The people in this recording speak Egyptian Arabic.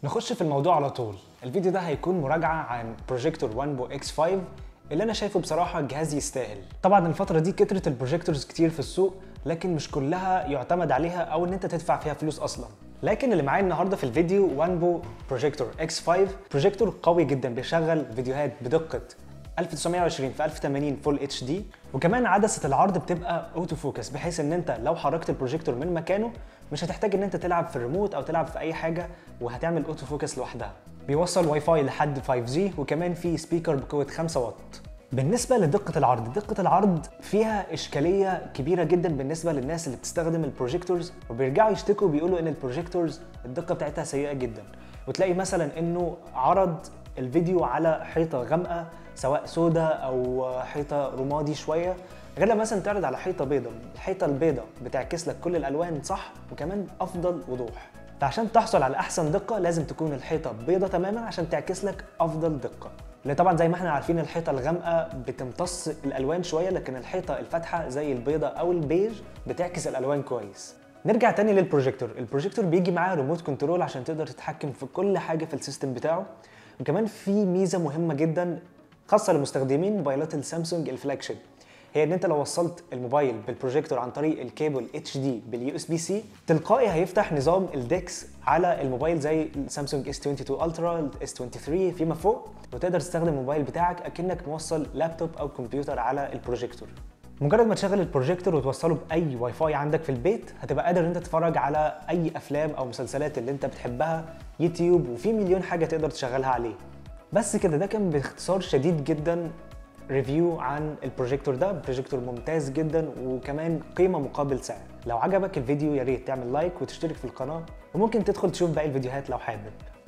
نخش في الموضوع على طول الفيديو ده هيكون مراجعة عن بروجيكتور وانبو اكس 5 اللي انا شايفه بصراحة جهاز يستاهل طبعا الفترة دي كترت البروجيكتورز كتير في السوق لكن مش كلها يعتمد عليها او ان انت تدفع فيها فلوس اصلا لكن اللي معايا النهارده في الفيديو وانبو بروجيكتور اكس 5 بروجيكتور قوي جدا بيشغل فيديوهات بدقة 1920 في 1080 فول اتش دي وكمان عدسه العرض بتبقى اوتو فوكس بحيث ان انت لو حركت البروجيكتور من مكانه مش هتحتاج ان انت تلعب في الريموت او تلعب في اي حاجه وهتعمل اوتو فوكس لوحدها بيوصل واي فاي لحد 5G وكمان في سبيكر بقوه 5 واط بالنسبه لدقه العرض دقه العرض فيها اشكاليه كبيره جدا بالنسبه للناس اللي بتستخدم البروجيكتورز وبيرجعوا يشتكوا بيقولوا ان البروجيكتورز الدقه بتاعتها سيئه جدا وتلاقي مثلا انه عرض الفيديو على حيطه غامقه سواء سودا او حيطه رمادي شويه غير لما مثلا تعرض على حيطه بيضاء الحيطه البيضاء بتعكس لك كل الالوان صح وكمان افضل وضوح فعشان تحصل على احسن دقه لازم تكون الحيطه بيضاء تماما عشان تعكس لك افضل دقه لان طبعا زي ما احنا عارفين الحيطه الغامقه بتمتص الالوان شويه لكن الحيطه الفاتحه زي البيضاء او البيج بتعكس الالوان كويس نرجع تاني للبروجيكتور البروجيكتور بيجي معاه ريموت كنترول عشان تقدر تتحكم في كل حاجه في السيستم بتاعه وكمان في ميزه مهمه جدا خاصه لمستخدمين موبايلات السامسونج الفلاج شيب هي ان انت لو وصلت الموبايل بالبروجيكتور عن طريق الكيبل اتش دي باليو اس بي سي تلقائي هيفتح نظام الديكس على الموبايل زي السامسونج اس 22 الترا الاس 23 فيما فوق وتقدر تستخدم الموبايل بتاعك اكنك موصل لابتوب او كمبيوتر على البروجيكتور مجرد ما تشغل البروجيكتور وتوصله باي واي فاي عندك في البيت هتبقى قادر ان انت تتفرج على اي افلام او مسلسلات اللي انت بتحبها يوتيوب وفي مليون حاجه تقدر تشغلها عليه بس كده ده كان باختصار شديد جدا ريفيو عن البروجيكتور ده بروجيكتور ممتاز جدا وكمان قيمه مقابل سعر لو عجبك الفيديو يا ريت تعمل لايك وتشترك في القناه وممكن تدخل تشوف باقي الفيديوهات لو حابب